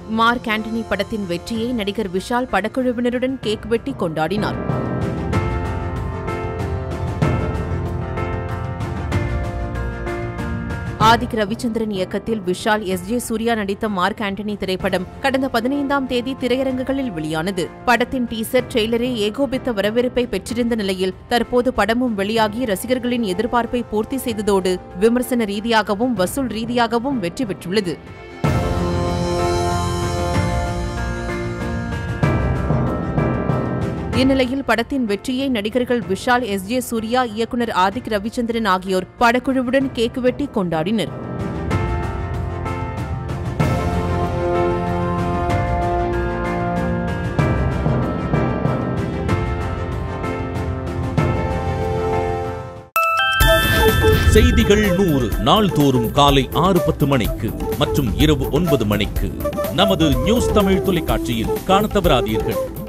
Mark Antony படத்தின் வெற்றியை நடிகர் விஷால் படக்குழுவினருடன் கேக் வெட்டி கொண்டாடினார் ஆதிக் ரவிச்சந்திரன் இயக்கத்தில் விஷால் எஸ் ஜே சூர்யா நடித்த மார்க் ஆண்டனி திரைப்படம் கடந்த பதினைந்தாம் தேதி திரையரங்குகளில் வெளியானது படத்தின் டீசர் ட்ரெய்லரே ஏகோபித்த வரவேற்பை பெற்றிருந்த நிலையில் தற்போது படமும் வெளியாகி ரசிகர்களின் எதிர்பார்ப்பை பூர்த்தி செய்ததோடு விமர்சன ரீதியாகவும் வசூல் ரீதியாகவும் வெற்றி பெற்றுள்ளது இந்நிலையில் படத்தின் வெற்றியை நடிகர்கள் விஷால் எஸ் ஜே சூர்யா இயக்குனர் ஆதிக் ரவிச்சந்திரன் ஆகியோர் படக்குழுவுடன் கேக் வெட்டி கொண்டாடினர் செய்திகள் நூறு நாள்தோறும் காலை ஆறு பத்து மணிக்கு மற்றும் இரவு ஒன்பது மணிக்கு நமது நியூஸ் தமிழ் தொலைக்காட்சியில் காணத் தவறாதீர்கள்